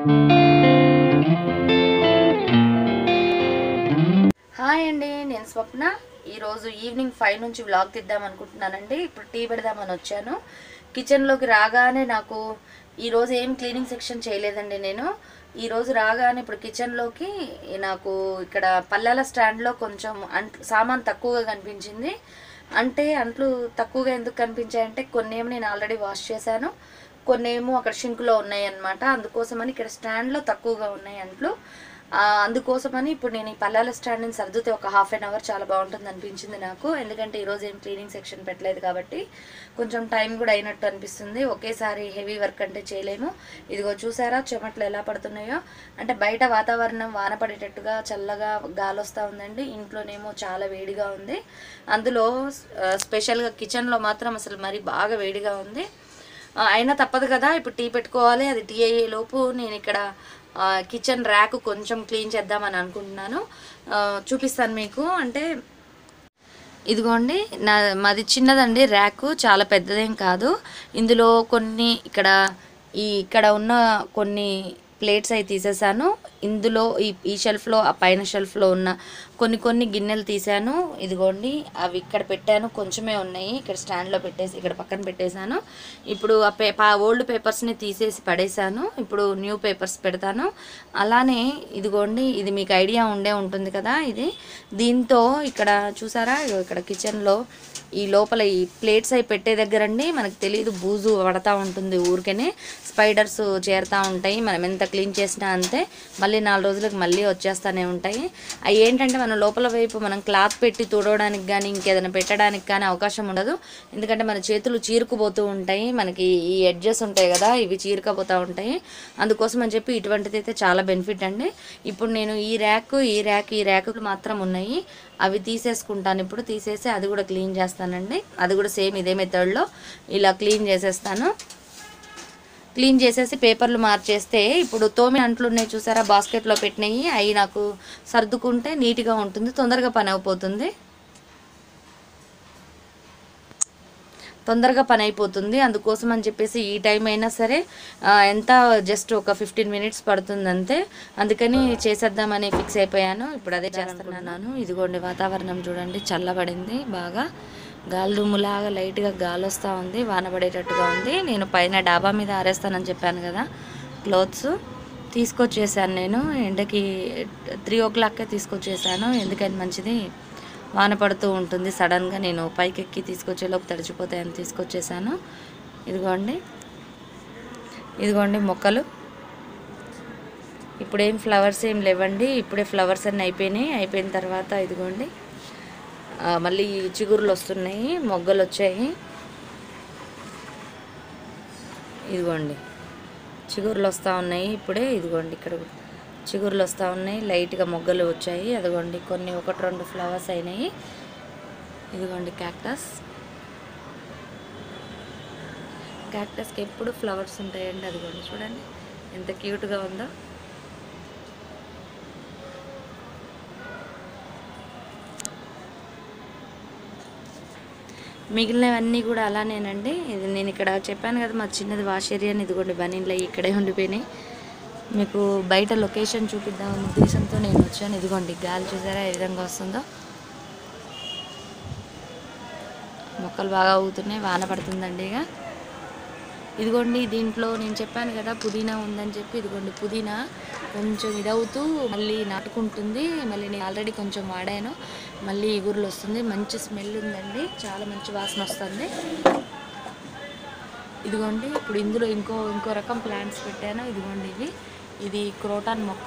Hi అండి నేను స్వప్న ఈరోజు ఈవినింగ్ ఫైవ్ నుంచి వ్లాగ్ తీద్దాం అనుకుంటున్నానండి ఇప్పుడు టీ పెడదామని వచ్చాను కిచెన్లోకి రాగానే నాకు ఈరోజు ఏం క్లీనింగ్ సెక్షన్ చేయలేదండి నేను ఈరోజు రాగానే ఇప్పుడు కిచెన్లోకి నాకు ఇక్కడ పల్లెల స్టాండ్లో కొంచెం అంట్లు సామాన్ తక్కువగా కనిపించింది అంటే అంట్లు తక్కువగా ఎందుకు కనిపించాయంటే కొన్ని ఏమో నేను ఆల్రెడీ వాష్ చేశాను కొన్ని ఏమో అక్కడ షింకులో ఉన్నాయి అన్నమాట అందుకోసమని ఇక్కడ స్టాండ్లో తక్కువగా ఉన్నాయి అంట్లు ఆ, అందుకోసమని ఇప్పుడు నేను ఈ పల్లాల స్టాండ్ని సర్దితే ఒక హాఫ్ అన్ అవర్ చాలా బాగుంటుంది అనిపించింది నాకు ఎందుకంటే ఈరోజు ఏం క్లీనింగ్ సెక్షన్ పెట్టలేదు కాబట్టి కొంచెం టైం కూడా అయినట్టు అనిపిస్తుంది ఒకేసారి హెవీ వర్క్ అంటే చేయలేము ఇదిగో చూసారా చెమట్లు ఎలా పడుతున్నాయో అంటే బయట వాతావరణం వాన పడేటట్టుగా చల్లగా గాలి వస్తూ ఉందండి ఇంట్లోనేమో చాలా వేడిగా ఉంది అందులో ఆ, స్పెషల్గా కిచెన్లో మాత్రం అసలు మరి బాగా వేడిగా ఉంది ఆ, అయినా తప్పదు కదా ఇప్పుడు టీ పెట్టుకోవాలి అది టీ అయ్యే లోపు నేను ఇక్కడ ఆ, కిచెన్ ర్యాక్ కొంచెం క్లీన్ చేద్దామని అనుకుంటున్నాను ఆ, చూపిస్తాను మీకు అంటే ఇదిగోండి నా మాది చిన్నదండి ర్యాక్ చాలా పెద్దదేం కాదు ఇందులో కొన్ని ఇక్కడ ఈ ఇక్కడ ఉన్న కొన్ని ప్లేట్స్ అవి తీసేసాను ఇందులో ఈ ఈ షెల్ఫ్లో ఆ పైన షెల్ఫ్లో ఉన్న కొన్ని కొన్ని గిన్నెలు తీసాను ఇదిగోండి అవి ఇక్కడ పెట్టాను కొంచెమే ఉన్నాయి ఇక్కడ స్టాండ్లో పెట్టేసి ఇక్కడ పక్కన పెట్టేశాను ఇప్పుడు ఆ పే పా ఓల్డ్ పేపర్స్ని తీసేసి పడేశాను ఇప్పుడు న్యూ పేపర్స్ పెడతాను అలానే ఇదిగోండి ఇది మీకు ఐడియా ఉండే ఉంటుంది కదా ఇది దీంతో ఇక్కడ చూసారా ఇగో ఇక్కడ కిచెన్లో ఈ లోపల ఈ ప్లేట్స్ అవి పెట్టే దగ్గరండి మనకు తెలియదు బూజు పడతా ఉంటుంది ఊరికనే స్పైడర్స్ చేరుతూ ఉంటాయి మనం ఎంత క్లీన్ చేసినా అంతే మళ్ళీ నాలుగు రోజులకు మళ్ళీ వచ్చేస్తూనే ఉంటాయి అవి ఏంటంటే మనం లోపల వైపు మనం క్లాత్ పెట్టి తుడవడానికి కానీ ఇంకేదైనా పెట్టడానికి కానీ అవకాశం ఉండదు ఎందుకంటే మన చేతులు చీరుకుపోతూ ఉంటాయి మనకి ఈ ఎడ్జెస్ ఉంటాయి కదా ఇవి చీరుకపోతూ ఉంటాయి అందుకోసం అని చెప్పి ఇటువంటిది అయితే చాలా బెనిఫిట్ అండి ఇప్పుడు నేను ఈ ర్యాక్ ఈ ర్యాక్ ఈ ర్యాకులు మాత్రం ఉన్నాయి అవి తీసేసుకుంటాను ఇప్పుడు తీసేసి అది కూడా క్లీన్ చేస్తానండి అది కూడా సేమ్ ఇదే మెథడ్లో ఇలా క్లీన్ చేసేస్తాను క్లీన్ చేసేసి పేపర్లు మార్చేస్తే ఇప్పుడు తోమి అంట్లు ఉన్నాయి చూసారా బాస్కెట్లో పెట్టినవి అవి నాకు సర్దుకుంటే నీట్గా ఉంటుంది తొందరగా పని అయిపోతుంది తొందరగా పని అయిపోతుంది అందుకోసం అని చెప్పేసి ఈ టైం అయినా సరే ఆ, ఎంత జస్ట్ ఒక ఫిఫ్టీన్ మినిట్స్ పడుతుంది అంతే అందుకని చేసేద్దామని ఫిక్స్ అయిపోయాను ఇప్పుడు అదే చేస్తున్నాను ఇదిగోండి వాతావరణం చూడండి చల్లబడింది బాగా గాలి దుమ్ములాగా లైట్గా గాలి వస్తూ ఉంది వాన పడేటట్టుగా ఉంది నేను పైన డాబా మీద ఆరేస్తానని చెప్పాను కదా క్లోత్స్ తీసుకొచ్చేసాను నేను ఎండకి త్రీ ఓ క్లాక్కే తీసుకొచ్చేసాను ఎందుకని మంచిది వాన పడుతూ ఉంటుంది సడన్గా నేను పైకి ఎక్కి తీసుకొచ్చేలోపు తడిచిపోతాయని తీసుకొచ్చేసాను ఇదిగోండి ఇదిగోండి మొక్కలు ఇప్పుడేం ఫ్లవర్స్ ఏం లేవండి ఇప్పుడే ఫ్లవర్స్ అన్నీ అయిపోయినాయి అయిపోయిన తర్వాత ఇదిగోండి ఆ, మళ్ళీ చిగురులు వస్తున్నాయి మొగ్గలు వచ్చాయి ఇదిగోండి చిగురులు వస్తూ ఉన్నాయి ఇప్పుడే ఇదిగోండి ఇక్కడ కూడా చిగురులు వస్తూ ఉన్నాయి లైట్గా మొగ్గలు వచ్చాయి అదిగోండి కొన్ని ఒకటి రెండు ఫ్లవర్స్ అయినాయి ఇదిగోండి క్యాక్టస్ క్యాక్టస్కి ఎప్పుడు ఫ్లవర్స్ ఉంటాయండి అదిగోండి చూడండి ఎంత క్యూట్గా ఉందో మిగిలినవన్నీ కూడా అలానేనండి ఇది నేను ఇక్కడ చెప్పాను కదా మా చిన్నది వాష్ ఏరియా అని ఇదిగోండి బనీన్లో ఇక్కడే ఉండిపోయినాయి మీకు బయట లొకేషన్ చూపిద్దామన్న ఉద్దేశంతో నేను వచ్చాను ఇదిగోండి గాలి చూసారా ఏ విధంగా వస్తుందో మొక్కలు బాగా ఊగుతున్నాయి వాన పడుతుందండి ఇక ఇదిగోండి దీంట్లో నేను చెప్పాను కదా పుదీనా ఉందని చెప్పి ఇదిగోండి పుదీనా కొంచెం ఇదవుతూ మళ్ళీ నాటుకుంటుంది మళ్ళీ నేను ఆల్రెడీ కొంచెం వాడాను మళ్ళీ ఇగురులు వస్తుంది మంచి స్మెల్ ఉందండి చాలా మంచి వాసన వస్తుంది ఇదిగోండి ఇప్పుడు ఇందులో ఇంకో ఇంకో రకం ప్లాంట్స్ పెట్టాను ఇదిగోండి ఇవి ఇది క్రోటాన్ మొక్క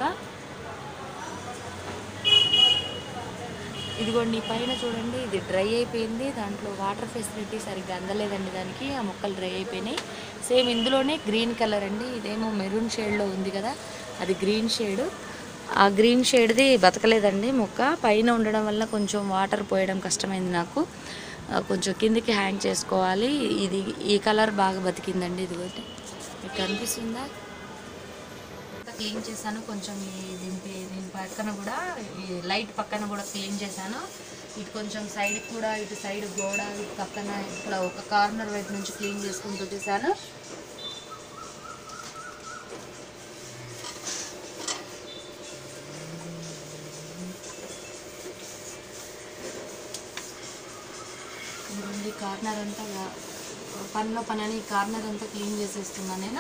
ఇదిగోండి ఈ పైన చూడండి ఇది డ్రై అయిపోయింది దాంట్లో వాటర్ ఫెసిలిటీ సరిగ్గా అందలేదండి దానికి ఆ మొక్కలు డ్రై అయిపోయినాయి సేమ్ ఇందులోనే గ్రీన్ కలర్ అండి ఇదేమో మెరూన్ షేడ్లో ఉంది కదా అది గ్రీన్ షేడ్ ఆ గ్రీన్ షేడ్ది బతకలేదండి మొక్క పైన ఉండడం వల్ల కొంచెం వాటర్ పోయడం కష్టమైంది నాకు ఆ, కొంచెం కిందికి హ్యాంగ్ చేసుకోవాలి ఇది ఈ కలర్ బాగా బతికిందండి ఇదిగోటి మీకు కనిపిస్తుందా అంతా క్లీన్ చేశాను కొంచెం ఈ దీనికి దీని పక్కన కూడా ఈ లైట్ పక్కన కూడా క్లీన్ చేశాను ఇటు కొంచెం సైడ్ కూడా ఇటు సైడ్ గోడ ఇటు పక్కన ఇట్లా ఒక కార్నర్ వైపు నుంచి క్లీన్ చేసుకుంటూ చేశాను కార్నర్ అంతా గా- పనిలో పని అని ఈ కార్నర్ అంతా క్లీన్ చేసేస్తున్నాను నేను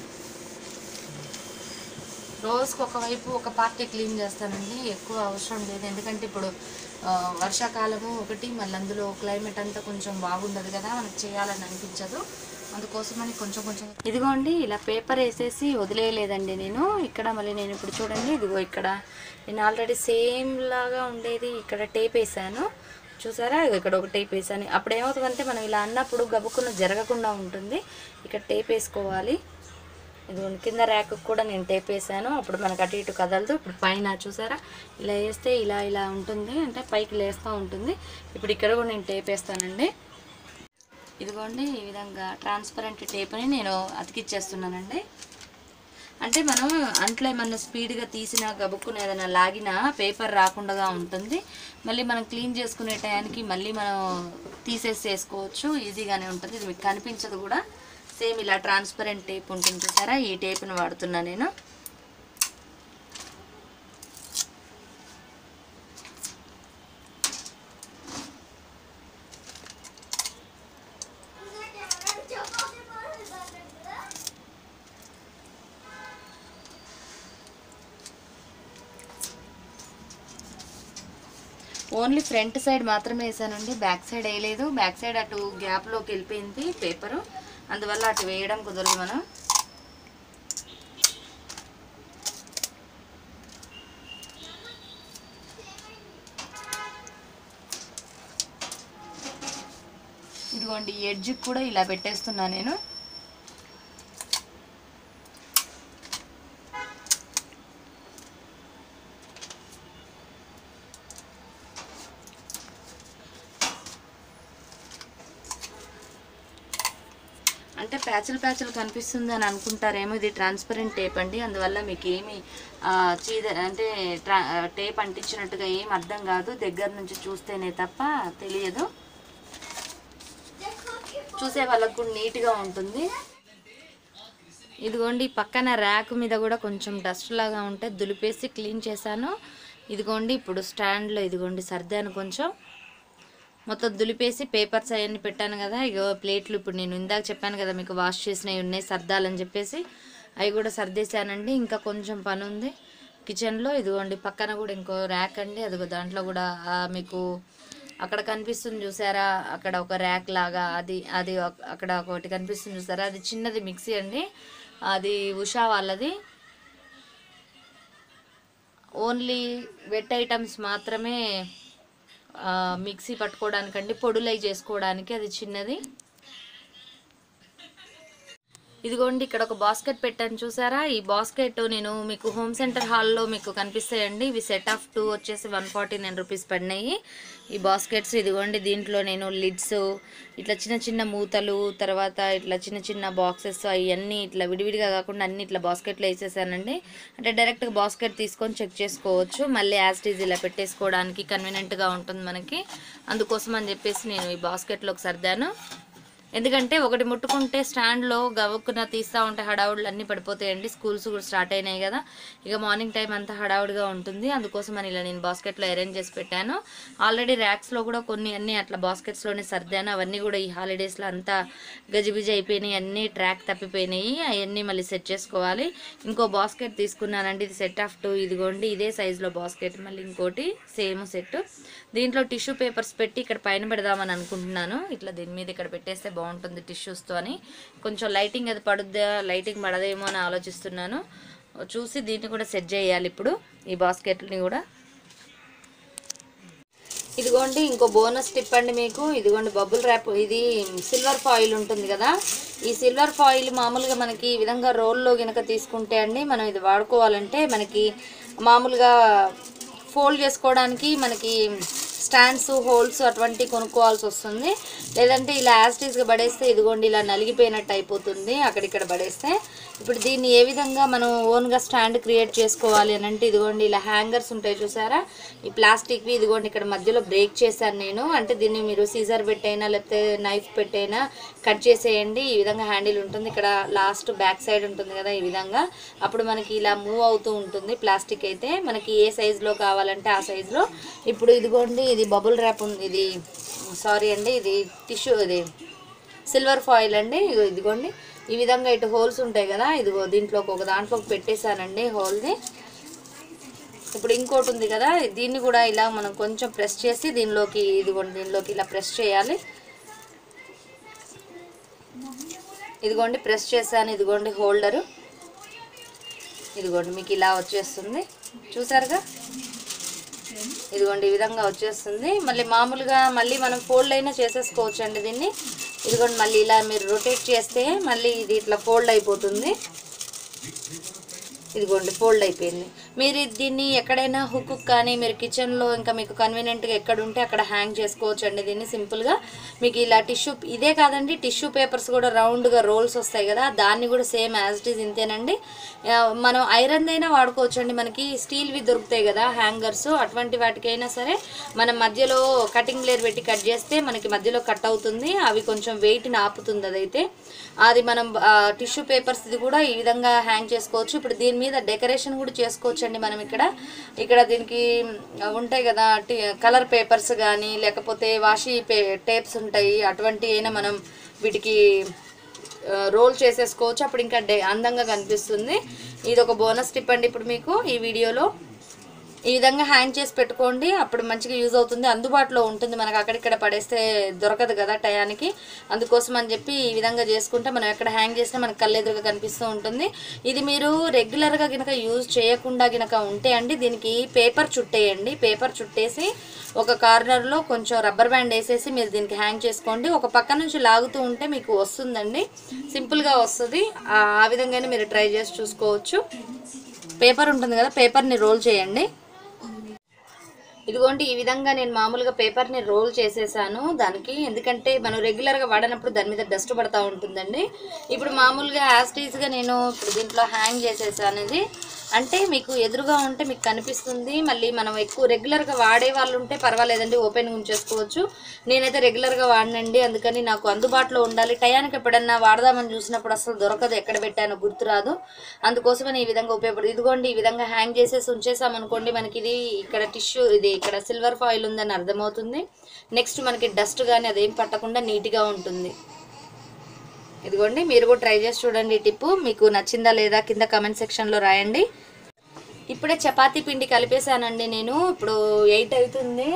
రోజుకి ఒకవైపు ఒక పార్టీ క్లీన్ చేస్తానండి ఎక్కువ అవసరం లేదు ఎందుకంటే ఇప్పుడు ఆ, వర్షాకాలము ఒకటి మళ్ళీ అందులో క్లైమేట్ అంతా కొంచెం బాగుండదు కదా మనకు చేయాలని అనిపించదు అందుకోసమని కొంచెం కొంచెం ఇదిగోండి ఇలా పేపర్ వేసేసి వదిలేయలేదండి నేను ఇక్కడ మళ్ళీ నేను ఇప్పుడు చూడండి ఇదిగో ఇక్కడ నేను ఆల్రెడీ సేమ్ లాగా ఉండేది ఇక్కడ టేప్ వేసాను చూసారా ఇగో ఇక్కడ ఒక టేప్ వేసాను అప్పుడు ఏమవుతుందంటే మనం ఇలా అన్నప్పుడు గబుక్కున జరగకుండా ఉంటుంది ఇక్కడ టేప్ వేసుకోవాలి ఇదిగోండి కింద ర్యాక్ కూడా నేను టేప్ వేసాను అప్పుడు మనకు అటు ఇటు కదలదు ఇప్పుడు పైన చూసారా ఇలా వేస్తే ఇలా ఇలా ఉంటుంది అంటే పైకి లేస్తూ ఉంటుంది ఇప్పుడు ఇక్కడ కూడా నేను టేప్ వేస్తానండి ఇదిగోండి ఈ విధంగా ట్రాన్స్పరెంట్ టేప్ని నేను అతికిచ్చేస్తున్నానండి అంటే మనం అంట్లో ఏమన్నా స్పీడ్గా తీసిన గబుక్కున ఏదైనా లాగినా పేపర్ రాకుండా ఉంటుంది మళ్ళీ మనం క్లీన్ చేసుకునే టయానికి మళ్ళీ మనం తీసేసి వేసుకోవచ్చు ఈజీగానే ఉంటుంది ఇది మీకు కనిపించదు కూడా సేమ్ ఇలా ట్రాన్స్పరెంట్ టేప్ ఉంటుంది చూసారా ఈ టేప్ని వాడుతున్నా నేను ఓన్లీ ఫ్రంట్ సైడ్ మాత్రమే వేసానండి బ్యాక్ సైడ్ వేయలేదు బ్యాక్ సైడ్ అటు గ్యాప్లోకి వెళ్ళిపోయింది పేపరు అందువల్ల అటు వేయడం కుదరదు మనం ఇదిగోండి ఎడ్జ్కి కూడా ఇలా పెట్టేస్తున్నా నేను అంటే ప్యాచులు ప్యాచులు కనిపిస్తుంది అని అనుకుంటారేమో ఇది ట్రాన్స్పరెంట్ టేప్ అండి అందువల్ల మీకు ఏమి ఆ, చీద అంటే ట్రా టేప్ అంటించినట్టుగా ఏం అర్థం కాదు దగ్గర నుంచి చూస్తేనే తప్ప తెలియదు చూసే వాళ్ళకు కూడా నీట్గా ఉంటుంది ఇదిగోండి పక్కన ర్యాక్ మీద కూడా కొంచెం డస్ట్ లాగా ఉంటే దులిపేసి క్లీన్ చేశాను ఇదిగోండి ఇప్పుడు స్టాండ్లో ఇదిగోండి సర్దాను కొంచెం మొత్తం దులిపేసి పేపర్స్ అవన్నీ పెట్టాను కదా ఇగో ప్లేట్లు ఇప్పుడు నేను ఇందాక చెప్పాను కదా మీకు వాష్ చేసినవి ఉన్నాయి సర్దాలని చెప్పేసి అవి కూడా సర్దేశానండి ఇంకా కొంచెం పని ఉంది కిచెన్లో ఇదిగోండి పక్కన కూడా ఇంకో ర్యాక్ అండి అదిగో దాంట్లో కూడా ఆ, మీకు అక్కడ కనిపిస్తుంది చూసారా అక్కడ ఒక ర్యాక్ లాగా అది అది ఒక- అక్కడ ఒకటి కనిపిస్తుంది చూసారా అది చిన్నది మిక్సీ అండి అది ఉషా వాళ్ళది ఓన్లీ వెట్ ఐటమ్స్ మాత్రమే ఆ, మిక్సీ పట్టుకోవడానికండి పొడులై చేసుకోవడానికి అది చిన్నది ఇదిగోండి ఇక్కడ ఒక బాస్కెట్ పెట్టాను చూసారా ఈ బాస్కెట్ నేను మీకు హోమ్ సెంటర్ హాల్లో మీకు కనిపిస్తాయండి ఇవి సెట్ ఆఫ్ టూ వచ్చేసి వన్ ఫార్టీ నైన్ రూపీస్ పడినాయి ఈ బాస్కెట్స్ ఇదిగోండి దీంట్లో నేను లిడ్స్ ఇట్లా చిన్న చిన్న మూతలు తర్వాత ఇట్లా చిన్న చిన్న బాక్సెస్ అవన్నీ ఇట్లా విడివిడిగా కాకుండా అన్ని ఇట్లా బాస్కెట్లో వేసేసానండి అంటే డైరెక్ట్గా బాస్కెట్ తీసుకొని చెక్ చేసుకోవచ్చు మళ్ళీ యాజ్ టీజ్ ఇలా పెట్టేసుకోవడానికి కన్వీనియంట్గా ఉంటుంది మనకి అందుకోసం అని చెప్పేసి నేను ఈ బాస్కెట్లోకి సర్దాను ఎందుకంటే ఒకటి ముట్టుకుంటే స్టాండ్లో గవ్వుక్కున తీస్తూ ఉంటే హడావుడులు అన్నీ పడిపోతాయండి స్కూల్స్ కూడా స్టార్ట్ అయినాయి కదా ఇక మార్నింగ్ టైం అంతా హడావుడిగా ఉంటుంది అందుకోసం అని ఇలా నేను బాస్కెట్లో అరేంజ్ చేసి పెట్టాను ఆల్రెడీ ర్యాక్స్లో కూడా కొన్ని అన్నీ అట్లా బాస్కెట్స్లోనే సర్దాను అవన్నీ కూడా ఈ హాలిడేస్లో అంతా గజిబిజి అయిపోయినాయి అన్నీ ట్రాక్ తప్పిపోయినాయి అవన్నీ మళ్ళీ సెట్ చేసుకోవాలి ఇంకో బాస్కెట్ తీసుకున్నానండి ఇది సెట్ ఆఫ్ టూ ఇదిగోండి ఇదే సైజులో బాస్కెట్ మళ్ళీ ఇంకోటి సేమ్ సెట్ దీంట్లో టిష్యూ పేపర్స్ పెట్టి ఇక్కడ పైన పెడదామని అనుకుంటున్నాను ఇట్లా దీని మీద ఇక్కడ పెట్టేస్తే బాగుంటుంది టిష్యూస్తో అని కొంచెం లైటింగ్ అది పడుద్దా లైటింగ్ పడదేమో అని ఆలోచిస్తున్నాను చూసి దీన్ని కూడా సెట్ చేయాలి ఇప్పుడు ఈ బాస్కెట్ని కూడా ఇదిగోండి ఇంకో బోనస్ టిప్ అండి మీకు ఇదిగోండి బబుల్ ర్యాప్ ఇది సిల్వర్ ఫాయిల్ ఉంటుంది కదా ఈ సిల్వర్ ఫాయిల్ మామూలుగా మనకి ఈ విధంగా రోల్లో గనక తీసుకుంటే అండి మనం ఇది వాడుకోవాలంటే మనకి మామూలుగా ఫోల్డ్ చేసుకోవడానికి మనకి స్టాండ్స్ హోల్స్ అటువంటి కొనుక్కోవాల్సి వస్తుంది లేదంటే ఇలా యాస్టీస్గా పడేస్తే ఇదిగోండి ఇలా నలిగిపోయినట్టు అయిపోతుంది అక్కడిక్కడ పడేస్తే ఇప్పుడు దీన్ని ఏ విధంగా మనం ఓన్గా స్టాండ్ క్రియేట్ చేసుకోవాలి అని అంటే ఇదిగోండి ఇలా హ్యాంగర్స్ ఉంటాయి చూసారా ఈ ప్లాస్టిక్వి ఇదిగోండి ఇక్కడ మధ్యలో బ్రేక్ చేశాను నేను అంటే దీన్ని మీరు సీజర్ పెట్టైనా లేకపోతే నైఫ్ పెట్టైనా కట్ చేసేయండి ఈ విధంగా హ్యాండిల్ ఉంటుంది ఇక్కడ లాస్ట్ బ్యాక్ సైడ్ ఉంటుంది కదా ఈ విధంగా అప్పుడు మనకి ఇలా మూవ్ అవుతూ ఉంటుంది ప్లాస్టిక్ అయితే మనకి ఏ సైజులో కావాలంటే ఆ సైజులో ఇప్పుడు ఇదిగోండి ఇది బబుల్ ర్యాప్ ఉంది ఇది సారీ అండి ఇది టిష్యూ ఇది సిల్వర్ ఫాయిల్ అండి ఇగో ఇదిగోండి ఈ విధంగా ఇటు హోల్స్ ఉంటాయి కదా ఇదిగో దీంట్లోకి ఒక దాంట్లోకి పెట్టేశానండి హోల్ది ఇప్పుడు ఇంకోటి ఉంది కదా దీన్ని కూడా ఇలా మనం కొంచెం ప్రెస్ చేసి దీనిలోకి ఇదిగోండి దీనిలోకి ఇలా ప్రెస్ చేయాలి ఇదిగోండి ప్రెస్ చేశాను ఇదిగోండి హోల్డరు ఇదిగోండి మీకు ఇలా వచ్చేస్తుంది చూసారుగా ఇదిగోండి ఈ విధంగా వచ్చేస్తుంది మళ్ళీ మామూలుగా మళ్ళీ మనం ఫోల్డ్ అయినా చేసేసుకోవచ్చు అండి దీన్ని ఇదిగోండి మళ్ళీ ఇలా మీరు రొటేట్ చేస్తే మళ్ళీ ఇది ఇట్లా ఫోల్డ్ అయిపోతుంది ఇదిగోండి ఫోల్డ్ అయిపోయింది మీరు దీన్ని ఎక్కడైనా హుక్ కానీ మీరు కిచెన్లో ఇంకా మీకు కన్వీనియంట్గా ఎక్కడ ఉంటే అక్కడ హ్యాంగ్ చేసుకోవచ్చు అండి దీన్ని సింపుల్గా మీకు ఇలా టిష్యూ ఇదే కాదండి టిష్యూ పేపర్స్ కూడా రౌండ్గా రోల్స్ వస్తాయి కదా దాన్ని కూడా సేమ్ యాజ్ ఇట్ ఈజ్ ఇంతేనండి ఆ, మనం ఐరన్ అయినా వాడుకోవచ్చు అండి మనకి స్టీల్వి దొరుకుతాయి కదా హ్యాంగర్స్ అటువంటి వాటికైనా సరే మనం మధ్యలో కటింగ్ లేర్ పెట్టి కట్ చేస్తే మనకి మధ్యలో కట్ అవుతుంది అవి కొంచెం వెయిట్ని ఆపుతుంది అదైతే అది మనం టిష్యూ పేపర్స్ ఇది కూడా ఈ విధంగా హ్యాంగ్ చేసుకోవచ్చు ఇప్పుడు దీని మీద డెకరేషన్ కూడా చేసుకోవచ్చు అండి మనం ఇక్కడ ఇక్కడ దీనికి ఉంటాయి కదా కలర్ పేపర్స్ కానీ లేకపోతే వాషీ పే టేప్స్ ఉంటాయి అటువంటి అయినా మనం వీటికి రోల్ చేసేసుకోవచ్చు అప్పుడు ఇంకా డే అందంగా కనిపిస్తుంది ఇది ఒక బోనస్ టిప్ అండి ఇప్పుడు మీకు ఈ వీడియోలో ఈ విధంగా హ్యాంగ్ చేసి పెట్టుకోండి అప్పుడు మంచిగా యూజ్ అవుతుంది అందుబాటులో ఉంటుంది మనకు అక్కడిక్కడ పడేస్తే దొరకదు కదా టయానికి అందుకోసం అని చెప్పి ఈ విధంగా చేసుకుంటే మనం ఎక్కడ హ్యాంగ్ చేసినా మనకు కళ్ళెదురుగా కనిపిస్తూ ఉంటుంది ఇది మీరు రెగ్యులర్గా కనుక యూజ్ చేయకుండా కనుక ఉంటే అండి దీనికి పేపర్ చుట్టేయండి పేపర్ చుట్టేసి ఒక కార్నర్లో కొంచెం రబ్బర్ బ్యాండ్ వేసేసి మీరు దీనికి హ్యాంగ్ చేసుకోండి ఒక పక్క నుంచి లాగుతూ ఉంటే మీకు వస్తుందండి సింపుల్గా వస్తుంది ఆ ఆ విధంగానే మీరు ట్రై చేసి చూసుకోవచ్చు పేపర్ ఉంటుంది కదా పేపర్ని రోల్ చేయండి ఇదిగోండి ఈ విధంగా నేను మామూలుగా పేపర్ని రోల్ చేసేసాను దానికి ఎందుకంటే మనం రెగ్యులర్గా వాడినప్పుడు దాని మీద డస్ట్ పడతా ఉంటుందండి ఇప్పుడు మామూలుగా యాస్టీస్గా నేను ఇప్పుడు దీంట్లో హ్యాంగ్ చేసేసాను ఇది అంటే మీకు ఎదురుగా ఉంటే మీకు కనిపిస్తుంది మళ్ళీ మనం ఎక్కువ రెగ్యులర్గా వాడే వాళ్ళు ఉంటే పర్వాలేదండి ఓపెన్గా ఉంచేసుకోవచ్చు నేనైతే రెగ్యులర్గా వాడినండి అందుకని నాకు అందుబాటులో ఉండాలి టయానికి ఎప్పుడన్నా వాడదామని చూసినప్పుడు అసలు దొరకదు ఎక్కడ పెట్టానో గుర్తురాదు అందుకోసమని ఈ విధంగా ఉపయోగపడు ఇదిగోండి ఈ విధంగా హ్యాంగ్ చేసేసి ఉంచేసామనుకోండి మనకి ఇది ఇక్కడ టిష్యూ ఇది ఇక్కడ సిల్వర్ ఫాయిల్ ఉందని అర్థమవుతుంది నెక్స్ట్ మనకి డస్ట్ కానీ అదేం పట్టకుండా నీట్గా ఉంటుంది ఇదిగోండి మీరు కూడా ట్రై చేసి చూడండి ఈ టిప్పు మీకు నచ్చిందా లేదా కింద కమెంట్ సెక్షన్లో రాయండి ఇప్పుడే చపాతీ పిండి కలిపేశానండి నేను ఇప్పుడు ఎయిట్ అవుతుంది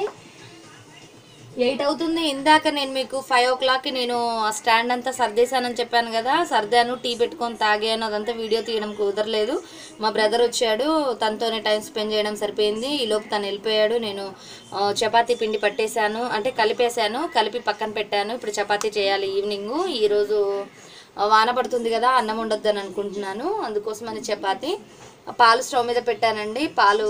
ఎయిట్ అవుతుంది ఇందాక నేను మీకు ఫైవ్ ఓ క్లాక్కి నేను ఆ స్టాండ్ అంతా సర్దేశానని చెప్పాను కదా సర్దాను టీ పెట్టుకొని తాగాను అదంతా వీడియో తీయడం కుదరలేదు మా బ్రదర్ వచ్చాడు తనతోనే టైం స్పెండ్ చేయడం సరిపోయింది ఈలోపు తను వెళ్ళిపోయాడు నేను ఆ, చపాతీ పిండి పట్టేశాను అంటే కలిపేశాను కలిపి పక్కన పెట్టాను ఇప్పుడు చపాతీ చేయాలి ఈవినింగ్ ఈరోజు ఆ, వాన పడుతుంది కదా అన్నం ఉండొద్దని అనుకుంటున్నాను అందుకోసమని చపాతీ పాలు స్టవ్ మీద పెట్టానండి పాలు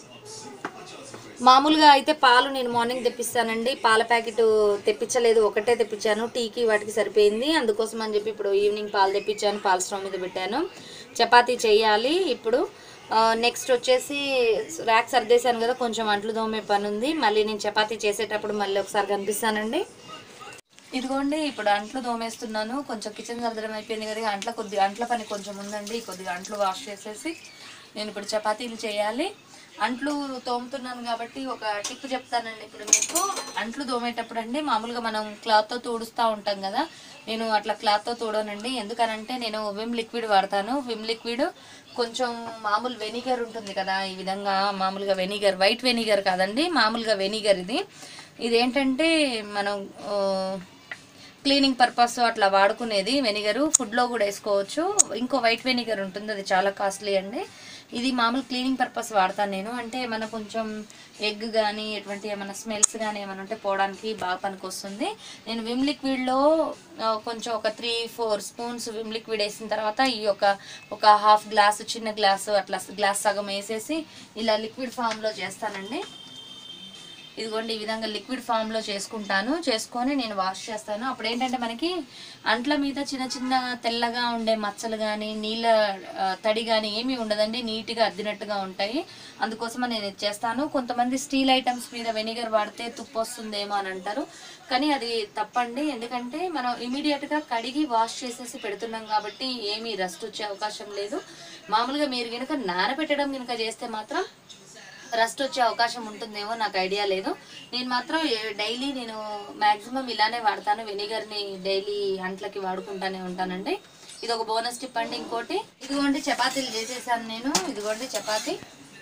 మామూలుగా అయితే పాలు నేను మార్నింగ్ తెప్పిస్తానండి పాల ప్యాకెట్ తెప్పించలేదు ఒకటే తెప్పించాను టీకి వాటికి సరిపోయింది అందుకోసం అని చెప్పి ఇప్పుడు ఈవినింగ్ పాలు తెప్పించాను పాల స్టవ్ మీద పెట్టాను చపాతీ చేయాలి ఇప్పుడు నెక్స్ట్ వచ్చేసి ర్యాక్ సర్దేశాను కదా కొంచెం అంట్లు దోమే పని ఉంది మళ్ళీ నేను చపాతీ చేసేటప్పుడు మళ్ళీ ఒకసారి కనిపిస్తానండి ఇదిగోండి ఇప్పుడు అంట్లు దోమేస్తున్నాను కొంచెం కిచెన్ సర్దడం అయిపోయింది కదా అంట్ల కొద్ది అంట్ల పని కొంచెం ఉందండి కొద్దిగా అంట్లు వాష్ చేసేసి నేను ఇప్పుడు చపాతీలు చేయాలి అంట్లు తోముతున్నాను కాబట్టి ఒక టిప్ చెప్తానండి ఇప్పుడు మీకు అంట్లు తోమేటప్పుడు అండి మామూలుగా మనం క్లాత్తో తుడుస్తూ ఉంటాం కదా నేను అట్లా క్లాత్తో తోడనండి ఎందుకనంటే నేను విమ్ లిక్విడ్ వాడతాను విమ్ లిక్విడ్ కొంచెం మామూలు వెనిగర్ ఉంటుంది కదా ఈ విధంగా మామూలుగా వెనిగర్ వైట్ వెనిగర్ కాదండి మామూలుగా వెనిగర్ ఇది ఇదేంటంటే మనం ఆ, క్లీనింగ్ పర్పస్ అట్లా వాడుకునేది వెనిగరు ఫుడ్లో కూడా వేసుకోవచ్చు ఇంకో వైట్ వెనిగర్ ఉంటుంది అది చాలా కాస్ట్లీ అండి ఇది మామూలు క్లీనింగ్ పర్పస్ వాడతాను నేను అంటే మన కొంచెం ఎగ్ కానీ ఎటువంటి ఏమైనా స్మెల్స్ కానీ ఏమైనా ఉంటే పోవడానికి బాగా పనికొస్తుంది నేను విమ్ లిక్విడ్లో ఆ, కొంచెం ఒక three four spoons Vim liquid వేసిన తర్వాత ఈ యొక్క ఒక హాఫ్ గ్లాస్ చిన్న గ్లాసు అట్లా గ్లాస్ సగం వేసేసి ఇలా లిక్విడ్ ఫామ్లో చేస్తానండి ఇదిగోండి ఈ విధంగా లిక్విడ్ ఫామ్లో చేసుకుంటాను చేసుకొని నేను వాష్ చేస్తాను అప్పుడు ఏంటంటే మనకి అంట్ల మీద చిన్న చిన్న తెల్లగా ఉండే మచ్చలు కానీ నీళ్ళ ఆ, తడి కానీ ఏమీ ఉండదండి నీట్గా అద్దినట్టుగా ఉంటాయి అందుకోసం నేను ఇది చేస్తాను కొంతమంది స్టీల్ ఐటమ్స్ మీద వెనిగర్ వాడితే తుప్పు వస్తుందేమో అని అంటారు కానీ అది తప్పండి ఎందుకంటే మనం ఇమీడియట్గా కడిగి వాష్ చేసేసి పెడుతున్నాం కాబట్టి ఏమీ రస్ట్ వచ్చే అవకాశం లేదు మామూలుగా మీరు కనుక నానబెట్టడం కనుక చేస్తే మాత్రం రస్ట్ వచ్చే అవకాశం ఉంటుందేమో నాకు ఐడియా లేదు నేను మాత్రం డైలీ నేను మ్యాక్సిమం ఇలానే వాడతాను వెనిగర్ని డైలీ అంట్లకి వాడుకుంటానే ఉంటానండి ఇది ఒక బోనస్ టిప్ అండి ఇంకోటి ఇదిగోండి చపాతీలు చేసేసాను నేను ఇదిగోండి చపాతీ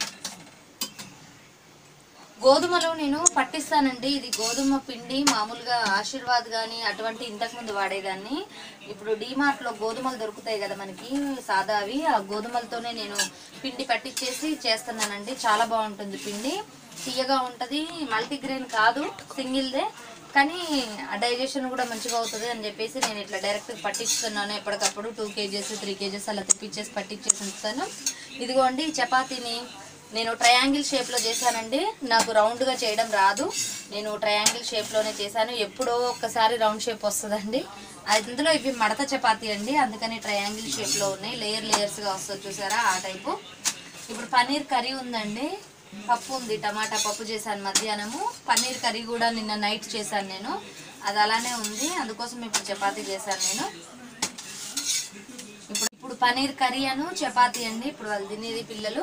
గోధుమలు నేను పట్టిస్తానండి ఇది గోధుమ పిండి మామూలుగా ఆశీర్వాద్ కానీ అటువంటి ఇంతకుముందు వాడేదాన్ని ఇప్పుడు డీమార్ట్లో గోధుమలు దొరుకుతాయి కదా మనకి సాదావి ఆ గోధుమలతోనే నేను పిండి పట్టించేసి చేస్తున్నానండి చాలా బాగుంటుంది పిండి తీయగా ఉంటుంది మల్టీగ్రెయిన్ కాదు సింగిల్దే కానీ డైజెషన్ కూడా మంచిగా అవుతుంది అని చెప్పేసి నేను ఇట్లా డైరెక్ట్ పట్టిస్తున్నాను ఎప్పటికప్పుడు టూ కేజెస్ త్రీ కేజెస్ అలా తెప్పించేసి పట్టించేసి ఉంచుతాను ఇదిగోండి ఈ చపాతీని నేను ట్రయాంగిల్ షేప్లో చేశానండి నాకు రౌండ్గా చేయడం రాదు నేను ట్రయాంగిల్ షేప్లోనే చేశాను ఎప్పుడో ఒక్కసారి రౌండ్ షేప్ వస్తుందండి అందులో ఇవి మడత చపాతీ అండి అందుకని ట్రయాంగిల్ షేప్లో ఉన్నాయి లేయర్ లేయర్స్గా వస్తుంది చూసారా ఆ టైపు ఇప్పుడు పన్నీర్ కర్రీ ఉందండి పప్పు ఉంది టమాటా పప్పు చేశాను మధ్యాహ్నము పన్నీర్ కర్రీ కూడా నిన్న నైట్ చేశాను నేను అది అలానే ఉంది అందుకోసం ఇప్పుడు చపాతీ చేశాను నేను ఇప్పుడు ఇప్పుడు పన్నీర్ కర్రీ అను చపాతీ అండి ఇప్పుడు వాళ్ళు తినేది పిల్లలు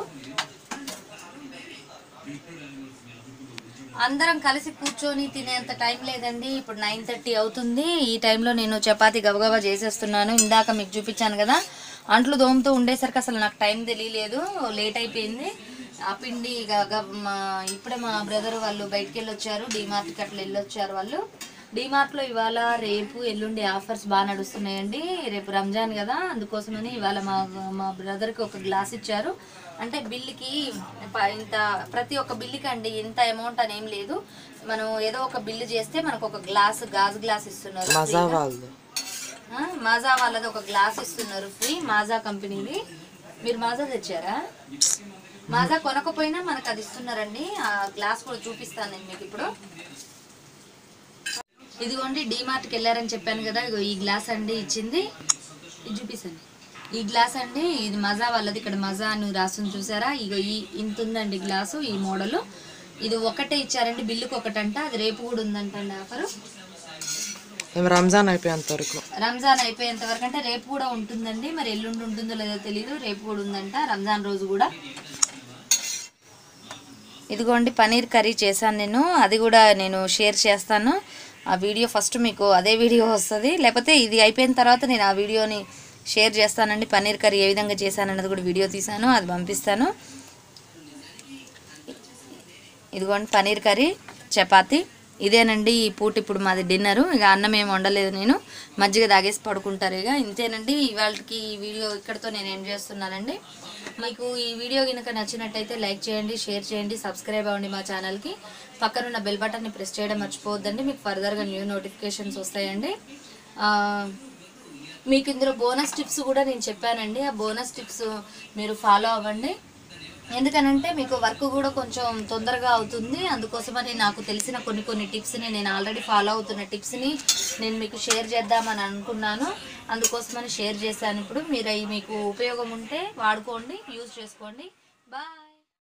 అందరం కలిసి కూర్చొని తినేంత టైం లేదండి ఇప్పుడు నైన్ థర్టీ అవుతుంది ఈ టైంలో నేను చపాతీ గబగబా చేసేస్తున్నాను ఇందాక మీకు చూపించాను కదా అంట్లు దోముతూ ఉండేసరికి అసలు నాకు టైం తెలియలేదు లేట్ అయిపోయింది ఆ పిండి గ- గ- మా- ఇప్పుడే మా బ్రదర్ వాళ్ళు బయటికి వెళ్ళి వచ్చారు డీమార్ట్కి అట్లా వెళ్ళి వచ్చారు వాళ్ళు డీమార్ట్లో ఇవాళ రేపు ఎల్లుండి ఆఫర్స్ బాగా నడుస్తున్నాయండి రేపు రంజాన్ కదా అందుకోసమని ఇవాళ మా మా బ్రదర్కి ఒక గ్లాస్ ఇచ్చారు అంటే బిల్లుకి ప- ఇంత ప్రతి ఒక్క బిల్లుకి అండి ఇంత అమౌంట్ అని ఏం లేదు మనం ఏదో ఒక బిల్లు చేస్తే మనకు ఒక గ్లాస్ గాజు గ్లాస్ ఇస్తున్నారు మజా ఫ్రీగా. వాళ్ళు ఆ, మాజా వాళ్ళది ఒక గ్లాస్ ఇస్తున్నారు ఫ్రీ మాజా కంపెనీది మీరు మాజా తెచ్చారా మాజా కొనకపోయినా మనకు అది ఇస్తున్నారండి ఆ గ్లాస్ కూడా చూపిస్తాను నేను మీకు ఇప్పుడు ఇదిగోండి డీమార్ట్కి వెళ్ళారని చెప్పాను కదా ఇగో ఈ గ్లాస్ అండి ఇచ్చింది ఇది చూపిస్తాను ఈ గ్లాస్ అండి ఇది మజా వాళ్ళది ఇక్కడ మజా అని రాసుని చూసారా ఇగో ఈ ఇంత ఉందండి గ్లాసు ఈ మోడలు ఇది ఒకటే ఇచ్చారండి బిల్లుకి ఒకటంట అది రేపు కూడా ఉందంటండి ఆఫరు మేము రంజాన్ అయిపోయేంత వరకు రంజాన్ అయిపోయేంత వరకు అంటే రేపు కూడా ఉంటుందండి మరి ఎల్లుండి ఉంటుందో లేదో తెలియదు రేపు కూడా ఉందంట రంజాన్ రోజు కూడా ఇదిగోండి పనీర్ కర్రీ చేశాను నేను అది కూడా నేను షేర్ చేస్తాను ఆ వీడియో ఫస్ట్ మీకు అదే వీడియో వస్తుంది లేకపోతే ఇది అయిపోయిన తర్వాత నేను ఆ వీడియోని షేర్ చేస్తానండి పన్నీర్ కర్రీ ఏ విధంగా చేశానన్నది కూడా వీడియో తీశాను అది పంపిస్తాను ఇదిగోండి పన్నీర్ కర్రీ చపాతి ఇదేనండి ఈ పూట ఇప్పుడు మాది డిన్నరు ఇక అన్నం ఏం వండలేదు నేను మజ్జిగ తాగేసి పడుకుంటారు ఇక ఇంతేనండి ఇవాళకి ఈ వీడియో ఇక్కడితో నేను ఏం చేస్తున్నానండి మీకు ఈ వీడియో కనుక నచ్చినట్టయితే లైక్ చేయండి షేర్ చేయండి సబ్స్క్రైబ్ అవ్వండి మా ఛానల్కి పక్కనున్న బెల్ బటన్ని ప్రెస్ చేయడం మర్చిపోవద్దండి మీకు ఫర్దర్గా న్యూ నోటిఫికేషన్స్ వస్తాయండి ఆ, మీకు ఇందులో బోనస్ టిప్స్ కూడా నేను చెప్పానండి ఆ బోనస్ టిప్స్ మీరు ఫాలో అవ్వండి ఎందుకనంటే మీకు వర్క్ కూడా కొంచెం తొందరగా అవుతుంది అందుకోసమని నాకు తెలిసిన కొన్ని కొన్ని టిప్స్ని నేను ఆల్రెడీ ఫాలో అవుతున్న టిప్స్ని నేను మీకు షేర్ చేద్దామని అనుకున్నాను అందుకోసమని షేర్ చేశాను ఇప్పుడు మీరు అవి మీకు ఉపయోగం ఉంటే వాడుకోండి యూజ్ చేసుకోండి బాయ్